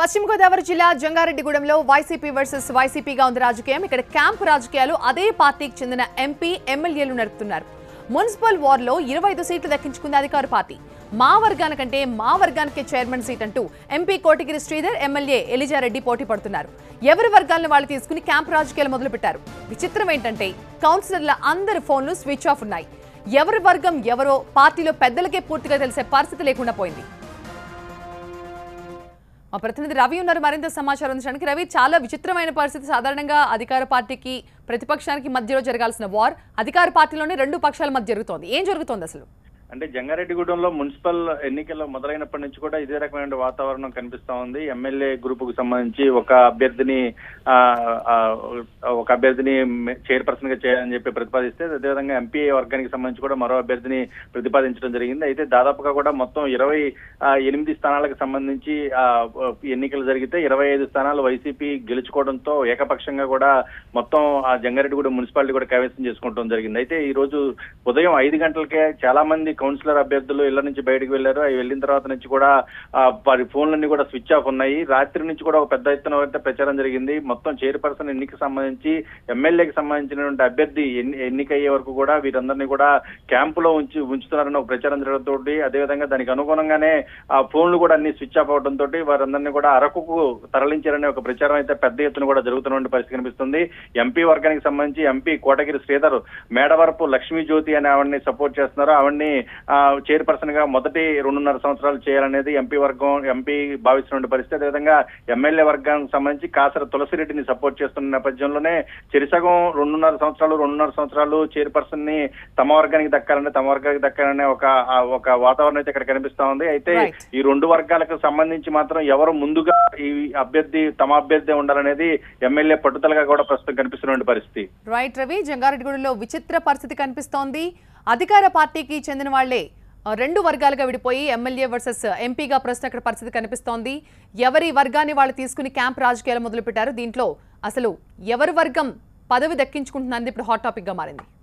పశ్చిమ గోదావరి జిల్లా జంగారెడ్డిగూడెంలో YCP versus వైసీపీగా ఉంది రాజకీయం ఇక్కడ క్యాంప్ రాజకీయాలు అదే పార్టీకి చెందిన ఎంపీ ఎమ్మెల్యేలు నడుపుతున్నారు మున్సిపల్ వార్డులో ఇరవై ఐదు సీట్లు దక్కించుకుంది అధికార పార్టీ మా వర్గానికంటే మా వర్గానికే చైర్మన్ సీట్ అంటూ ఎంపీ కోటగిరి శ్రీధర్ ఎమ్మెల్యే ఎలిజారెడ్డి పోటీ పడుతున్నారు ఎవరి వర్గాలను వాళ్ళు తీసుకుని క్యాంప్ రాజకీయాలు మొదలుపెట్టారు విచిత్రం ఏంటంటే కౌన్సిలర్ల అందరి ఫోన్లు స్విచ్ ఆఫ్ ఉన్నాయి ఎవరి వర్గం ఎవరో పార్టీలో పెద్దలకే పూర్తిగా తెలిసే పరిస్థితి లేకుండా పోయింది మా ప్రతినిధి రవి ఉన్నారు మరింత సమాచారం అందించడానికి రవి చాలా విచిత్రమైన పరిస్థితి సాధారణంగా అధికార పార్టీకి ప్రతిపక్షానికి మధ్యలో జరగాల్సిన వార్ అధికార పార్టీలోనే రెండు పక్షాల మధ్య జరుగుతోంది ఏం జరుగుతోంది అసలు అంటే జంగారెడ్డిగూడెంలో మున్సిపల్ ఎన్నికలు మొదలైనప్పటి నుంచి కూడా ఇదే రకమైన వాతావరణం కనిపిస్తా ఉంది ఎమ్మెల్యే గ్రూపుకు సంబంధించి ఒక అభ్యర్థిని ఆ, ఆ, ఒక అభ్యర్థిని చైర్పర్సన్ గా చేయాలని చెప్పి ప్రతిపాదిస్తే అదేవిధంగా ఎంపీ వర్గానికి సంబంధించి కూడా మరో అభ్యర్థిని ప్రతిపాదించడం జరిగింది అయితే దాదాపుగా కూడా మొత్తం ఇరవై ఎనిమిది స్థానాలకు సంబంధించి ఆ, ఎన్నికలు జరిగితే ఇరవై ఐదు స్థానాలు వైసీపీ గెలుచుకోవడంతో ఏకపక్షంగా కూడా మొత్తం ఆ జంగారెడ్డిగూడెం మున్సిపాలిటీ కూడా కైవసం చేసుకోవడం జరిగింది అయితే ఈ రోజు ఉదయం ఐదు గంటలకే చాలా మంది కౌన్సిలర్ అభ్యర్థులు ఇళ్ల నుంచి బయటకు వెళ్లారు అవి వెళ్ళిన తర్వాత నుంచి కూడా ఆ, వారి ఫోన్లన్నీ కూడా స్విచ్ ఆఫ్ ఉన్నాయి రాత్రి నుంచి కూడా ఒక పెద్ద ఎత్తున అయితే ప్రచారం జరిగింది మొత్తం చైర్పర్సన్ ఎన్నికకి సంబంధించి ఎమ్మెల్యేకి సంబంధించినటువంటి అభ్యర్థి ఎన్ని- ఎన్నికయ్యే వరకు కూడా వీరందరినీ కూడా క్యాంపులో ఉంచి ఉంచుతున్నారని ఒక ప్రచారం జరగడంతో అదేవిధంగా దానికి అనుగుణంగానే ఆ ఫోన్లు కూడా అన్ని స్విచ్ ఆఫ్ అవడంతో వారందరినీ కూడా అరకుకు తరలించారనే ఒక ప్రచారం అయితే పెద్ద ఎత్తున కూడా జరుగుతున్నటువంటి పరిస్థితి కనిపిస్తుంది ఎంపీ వర్గానికి సంబంధించి ఎంపీ కోటగిరి శ్రీధర్ మేడవరపు లక్ష్మీ జ్యోతి అనే ఆవిడని సపోర్ట్ చేస్తున్నారు ఆవిడని ఆ, చైర్పర్సన్ గా మొదటి రెండున్నర సంవత్సరాలు చేయాలనేది ఎంపీ వర్గం ఎంపీ భావిస్తున్న పరిస్థితి అదేవిధంగా ఎమ్మెల్యే వర్గానికి సంబంధించి కాసర తులసిరెడ్డిని సపోర్ట్ చేస్తున్న నేపథ్యంలోనే చెరిసగం రెండున్నర సంవత్సరాలు రెండున్నర సంవత్సరాలు చైర్పర్సన్ ని తమ వర్గానికి దక్కాలని తమ వర్గానికి దక్కాలనే ఒక ఆ, ఒక వాతావరణం అయితే ఇక్కడ కనిపిస్తా ఉంది అయితే Right. ఈ రెండు వర్గాలకు సంబంధించి మాత్రం ఎవరు ముందుగా ఈ అభ్యర్థి తమ అభ్యర్థి ఉండాలనేది ఎమ్మెల్యే పట్టుదలగా కూడా ప్రస్తుతం కనిపిస్తున్న పరిస్థితి రైట్ రవి జంగారెడ్డిగూడెంలో విచిత్ర పరిస్థితి కనిపిస్తోంది అధికార పార్టీకి చెందిన వాళ్లే ఆ, రెండు వర్గాలుగా విడిపోయి ఎమ్మెల్యే వర్సెస్ ఎంపీగా ప్రస్తుతం అక్కడ పరిస్థితి కనిపిస్తోంది ఎవరి వర్గాన్ని వాళ్ళు తీసుకుని క్యాంప్ రాజకీయాలు మొదలుపెట్టారు దీంట్లో అసలు ఎవరి వర్గం పదవి దక్కించుకుంటున్నది ఇప్పుడు హాట్ టాపిక్ గా మారింది